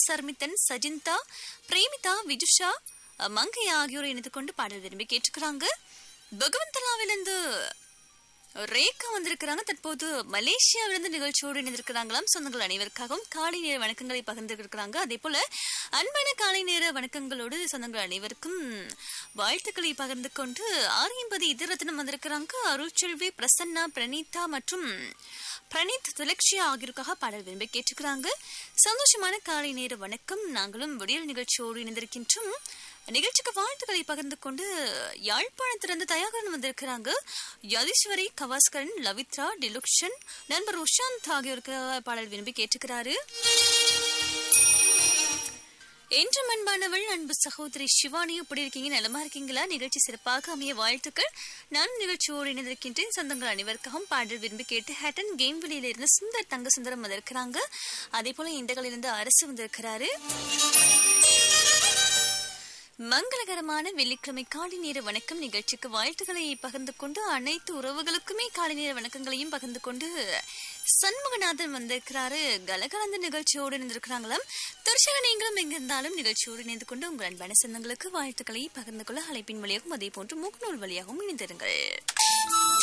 சர்மித்தன் சஜிந்தா பிரேமிதா விஜுஷா அஹ், மங்கை ஆகியோர் இணைந்து கொண்டு பாடல் விரும்பி கேட்டுக்கிறாங்க பகவந்தலாவிலிருந்து ரேகா வந்திருக்கிறாங்க தற்போது மலேசியாவிலிருந்து நிகழ்ச்சியோடு இணைந்திருக்கிறாங்களாம் சொந்தங்கள் அனைவருக்காகவும் காலை நேர வணக்கங்களை பகிர்ந்திருக்கிறாங்க அதே போல அன்பான காலை நேர வணக்கங்களோடு சொந்தங்கள் அனைவருக்கும் வாழ்த்துக்களை பகிர்ந்து கொண்டு ஆரியம்பதி இதரத்தினம் வந்திருக்கிறாங்க அருள்செல்வி பிரசன்னா பிரணீதா மற்றும் பிரணீத் துலக்ஷியா ஆகியோருக்காக பாடல் விரும்பி கேட்டுக்கிறாங்க சந்தோஷமான காலை நேர வணக்கம் நாங்களும் விடியல் நிகழ்ச்சியோடு இணைந்திருக்கின்றோம் நிகழ்ச்சிக்கு வாழ்த்துக்களை பகிர்ந்து கொண்டு யாழ்ப்பாணத்திலிருந்து தயாகரன் வந்திருக்கிறாங்க யதீஸ்வரி கவாஸ்கரன் லவித்ரா டிலுக்ஷன் நண்பர் உஷாந்த் ஆகியோருக்கு பாடல் விரும்பி கேட்டுக்கிறாரு என்று அன்பானவள் அன்பு சகோதரி சிவானி எப்படி இருக்கீங்க நலமா இருக்கீங்களா நிகழ்ச்சி சிறப்பாக அமைய வாழ்த்துக்கள் நான் நிகழ்ச்சியோடு இணைந்திருக்கின்றேன் சொந்தங்கள் அனைவருக்காகவும் பாடல் விரும்பி கேட்டு ஹேட்டன் கேம் வெளியில இருந்து சுந்தர் தங்க சுந்தரம் வந்திருக்கிறாங்க அதே போல இந்தகளிலிருந்து அரசு வந்திருக்கிறாரு மங்களகரமான வெள்ளிக்கிழமை காலை நேர வணக்கம் நிகழ்ச்சிக்கு வாழ்த்துக்களை பகிர்ந்து கொண்டு அனைத்து உறவுகளுக்குமே காலை நேர வணக்கங்களையும் பகிர்ந்து கொண்டு சண்முகநாதன் வந்திருக்கிறாரு கலகலந்த நிகழ்ச்சியோடு இணைந்திருக்கிறாங்களாம் தற்சக நீங்களும் எங்க இருந்தாலும் நிகழ்ச்சியோடு இணைந்து கொண்டு உங்கள் அன்பான சொந்தங்களுக்கு வாழ்த்துக்களை பகிர்ந்து கொள்ள அழைப்பின் வழியாகவும் அதே போன்று முகநூல் வழியாகவும் இணைந்திருங்கள்